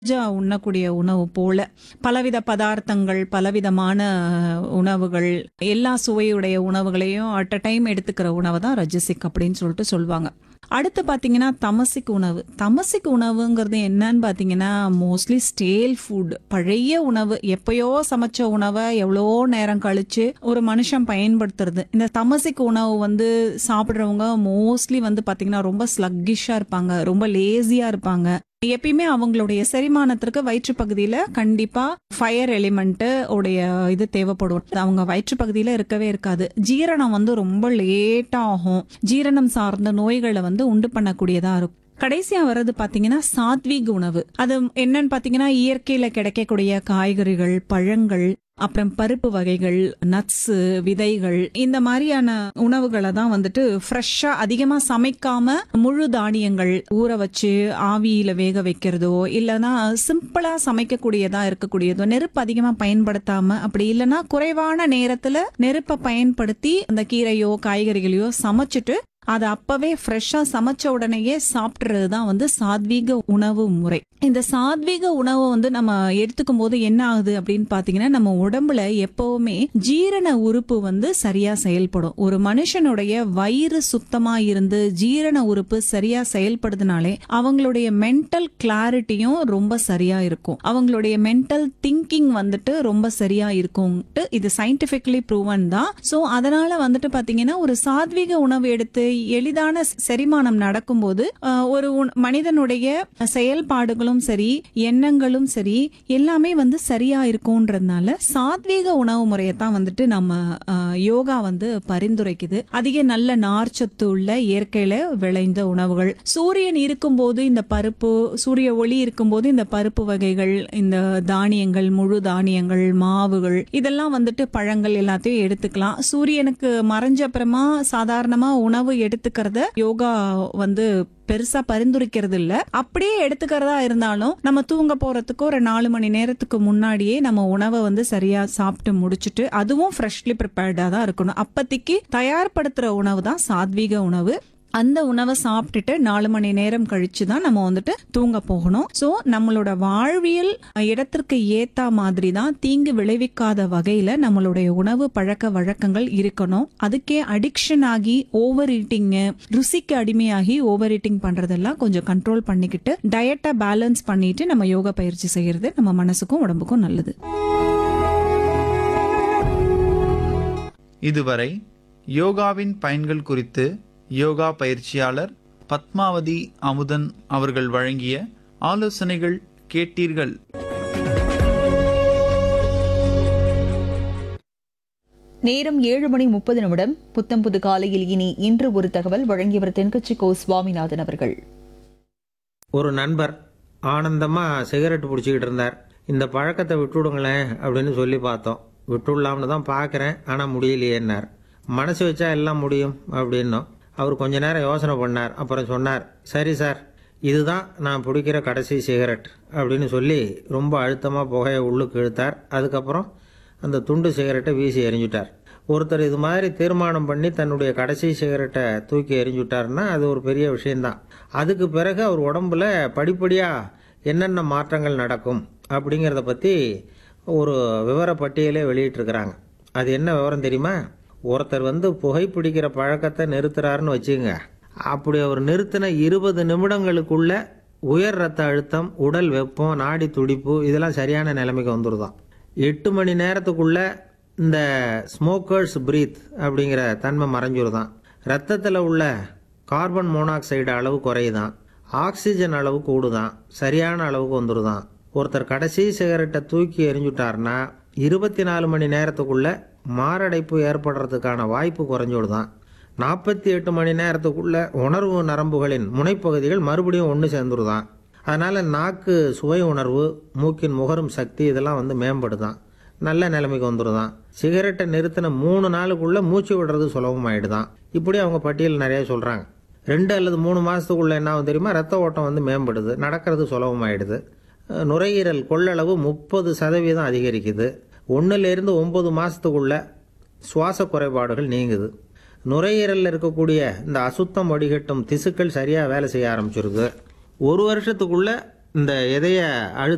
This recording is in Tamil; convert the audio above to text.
ஜா உண்ணக்கூடிய உணவு போல பலவித பதார்த்தங்கள் பலவிதமான உணவுகள் எல்லா சுவையுடைய உணவுகளையும் அட் அ டைம் எடுத்துக்கிற உணவை தான் ரஜசிக் அப்படின்னு சொல்லிட்டு சொல்லுவாங்க அடுத்து பாத்தீங்கன்னா தமசிக் உணவு தமசிக் உணவுங்கிறது என்னன்னு பாத்தீங்கன்னா மோஸ்ட்லி ஸ்டேல் ஃபுட் பழைய உணவு எப்பயோ சமைச்ச உணவை எவ்வளோ நேரம் கழிச்சு ஒரு மனுஷன் பயன்படுத்துறது இந்த தமசிக் உணவு வந்து சாப்பிட்றவங்க மோஸ்ட்லி வந்து பாத்தீங்கன்னா ரொம்ப ஸ்லக்கிஷா இருப்பாங்க ரொம்ப லேசியா இருப்பாங்க எப்பயுமே அவங்களுடைய செரிமானத்திற்கு வயிற்று பகுதியில கண்டிப்பா ஃபயர் எலிமெண்ட் உடைய இது தேவைப்படும் அவங்க வயிற்று பகுதியில இருக்கவே இருக்காது ஜீரணம் வந்து ரொம்ப லேட்டா ஆகும் ஜீரணம் சார்ந்த நோய்களை வந்து உண்டு பண்ணக்கூடியதா இருக்கும் கடைசியா வர்றது பாத்தீங்கன்னா சாத்வீக உணவு அது என்னன்னு பாத்தீங்கன்னா இயற்கையில கிடைக்கக்கூடிய காய்கறிகள் பழங்கள் அப்புறம் பருப்பு வகைகள் நட்ஸ் விதைகள் இந்த மாதிரியான உணவுகளை தான் வந்துட்டு ஃப்ரெஷ்ஷா அதிகமா சமைக்காம முழு தானியங்கள் ஊற வச்சு ஆவியில வேக வைக்கிறதோ இல்லைன்னா சிம்பிளா சமைக்கக்கூடியதா இருக்கக்கூடியதோ நெருப்பு அதிகமா பயன்படுத்தாம அப்படி இல்லைன்னா குறைவான நேரத்துல நெருப்பை பயன்படுத்தி அந்த கீரையோ காய்கறிகளையோ சமைச்சிட்டு அதை அப்பவே ஃப்ரெஷ்ஷா சமைச்ச உடனேயே சாப்பிட்றது தான் வந்து சாத்வீக உணவு முறை இந்த சாத்வீக உணவை வந்து நம்ம எடுத்துக்கும் போது என்ன ஆகுது அப்படின்னு பாத்தீங்கன்னா நம்ம உடம்புல எப்பவுமே ஜீரண உறுப்பு வந்து சரியா செயல்படும் ஒரு மனுஷனுடைய வயிறு சுத்தமா இருந்து ஜீரண உறுப்பு சரியா செயல்படுதுனாலே அவங்களுடைய மென்டல் கிளாரிட்டியும் ரொம்ப சரியா இருக்கும் அவங்களுடைய மென்டல் திங்கிங் வந்துட்டு ரொம்ப சரியா இருக்கும்ட்டு இது சயின்டிபிக்லி ப்ரூவன் தான் சோ அதனால வந்துட்டு பாத்தீங்கன்னா ஒரு சாத்வீக உணவு எடுத்து எளிதான செரிமானம் நடக்கும்போது ஆஹ், ஒரு உண- மனிதனுடைய செயல்பாடுகளும் சரி எண்ணங்களும் சரி எல்லாமே வந்து சரியா இருக்கும்ன்றதுனால சாத்வீக உணவு முறையை தான் வந்துட்டு நம்ம ஆஹ், யோகா வந்து பரிந்துரைக்குது அதிக நல்ல நார்ச்சத்து உள்ள இயற்கையில விளைந்த உணவுகள் சூரியன் இருக்கும்போது இந்த பருப்பு சூரிய ஒளி இருக்கும்போது இந்த பருப்பு வகைகள் இந்த தானியங்கள் முழு தானியங்கள் மாவுகள் இதெல்லாம் வந்துட்டு பழங்கள் எல்லாத்தையும் எடுத்துக்கலாம் சூரியனுக்கு மறைஞ்ச அப்புறமா சாதாரணமா உணவு எடுத்துக்கிறத யோகா வந்து பெருசா பரிந்துரைக்கிறது இல்ல அப்படியே எடுத்துக்கிறதா இருந்தாலும் நம்ம தூங்க போறதுக்கு ஒரு நாலு மணி நேரத்துக்கு முன்னாடியே நம்ம உணவை வந்து சரியா சாப்பிட்டு முடிச்சிட்டு அதுவும் ஃப்ரெஷ்லி ப்ரிப்பேர்டா தான் இருக்கணும் அப்பத்திக்கு தயார்படுத்துற உணவு தான் சாத்வீக உணவு அந்த உணவை சாப்பிட்டுட்டு நாலு மணி நேரம் கழிச்சு தான் நம்ம வந்துட்டு தூங்க போகணும் சோ நம்மளோட வாழ்வியல் இடத்திற்கு ஏத்தா மாதிரி தான் தீங்கு விளைவிக்காத வகையில நம்மளுடைய உணவு பழக்க வழக்கங்கள் இருக்கணும் அதுக்கே அடிக்ஷன் ஆகி ஓவர் ஈட்டிங் ருசிக்கு அடிமையாகி ஓவர் ஈட்டிங் பண்றதெல்லாம் கொஞ்சம் கண்ட்ரோல் பண்ணிக்கிட்டு டயட்டை பேலன்ஸ் பண்ணிட்டு நம்ம யோகா பயிற்சி செய்யறது நம்ம மனசுக்கும் உடம்புக்கும் நல்லது இதுவரை யோகாவின் பயன்கள் குறித்து யோகா பயிற்சியாளர் பத்மாவதி அமுதன் அவர்கள் வழங்கிய ஆலோசனைகள் கேட்டீர்கள் நேரம் ஏழு மணி முப்பது நிமிடம் புத்தம் புது காலையில் இனி இன்று ஒரு தகவல் வழங்கியவர் தென்கட்சி கோ சுவாமிநாதன் அவர்கள் ஒரு நண்பர் ஆனந்தமாக சிகரெட் பிடிச்சிக்கிட்டு இருந்தார் இந்த பழக்கத்தை விட்டுவிடுங்களேன் அப்படின்னு சொல்லி பார்த்தோம் விட்டுடலாம்னு தான் பார்க்குறேன் ஆனால் முடியலையேன்னார் மனசு வச்சா எல்லாம் முடியும் அப்படின்னோம் அவர் கொஞ்ச நேரம் யோசனை பண்ணார் அப்புறம் சொன்னார் சரி சார் இதுதான் நான் பிடிக்கிற கடைசி சிகரெட் அப்படின்னு சொல்லி ரொம்ப அழுத்தமாக புகையை உள்ளுக்கு இழுத்தார் அதுக்கப்புறம் அந்த துண்டு சிகரெட்டை வீசி எறிஞ்சுட்டார் ஒருத்தர் இது மாதிரி தீர்மானம் பண்ணி தன்னுடைய கடைசி சிகரெட்டை தூக்கி எறிஞ்சுட்டாருன்னா அது ஒரு பெரிய விஷயம்தான் அதுக்கு பிறகு அவர் உடம்புல படிப்படியாக என்னென்ன மாற்றங்கள் நடக்கும் அப்படிங்கிறத பற்றி ஒரு விவர பட்டியலே வெளியிட்டிருக்கிறாங்க அது என்ன விவரம் தெரியுமா ஒருத்தர் வந்து புகைப்பிடிக்கிற பழக்கத்தை நிறுத்துறாருன்னு வச்சுங்க அப்படி அவர் நிறுத்தின இருபது நிமிடங்களுக்குள்ள உயர் ரத்த அழுத்தம் உடல் வெப்பம் நாடி துடிப்பு இதெல்லாம் சரியான நிலைமைக்கு வந்துருதாம் எட்டு மணி நேரத்துக்குள்ள இந்த ஸ்மோக்கர்ஸ் பிரீத் அப்படிங்கிற தன்மை மறைஞ்சிருதான் ரத்தத்தில் உள்ள கார்பன் மோனாக்சைடு அளவு குறையுதான் ஆக்சிஜன் அளவு கூடுதான் சரியான அளவுக்கு வந்துருதான் ஒருத்தர் கடைசி சிகரெட்டை தூக்கி எறிஞ்சுட்டாருன்னா இருபத்தி நாலு மணி நேரத்துக்குள்ள மாரடைப்பு ஏற்படுறதுக்கான வாய்ப்பு குறைஞ்சுடுதான் நாற்பத்தி எட்டு மணி நேரத்துக்குள்ள உணர்வு நரம்புகளின் முனைப்பகுதிகள் மறுபடியும் ஒன்று சேர்ந்துருதான் அதனால நாக்கு சுவை உணர்வு மூக்கின் முகரும் சக்தி இதெல்லாம் வந்து மேம்படுதான் நல்ல நிலைமைக்கு வந்துடுதான் சிகரெட்டை நிறுத்தின மூணு நாளுக்குள்ள மூச்சு விடுறது சுலபமாயிடுதான் இப்படி அவங்க பட்டியல் நிறைய சொல்றாங்க ரெண்டு அல்லது மூணு மாசத்துக்குள்ள என்ன ஆகும் தெரியுமா ரத்த ஓட்டம் வந்து மேம்படுது நடக்கிறது சுலபமாயிடுது அஹ் நுரையீரல் கொள்ளளவு முப்பது சதவீதம் அதிகரிக்குது ஒன்றுலேருந்து ஒன்பது மாசத்துக்குள்ள சுவாச குறைபாடுகள் நீங்குது நுரையீரலில் இருக்கக்கூடிய இந்த அசுத்தம் வடிகட்டும் திசுக்கள் சரியாக வேலை செய்ய ஆரம்பிச்சிருது ஒரு வருஷத்துக்குள்ள இந்த இதய அழு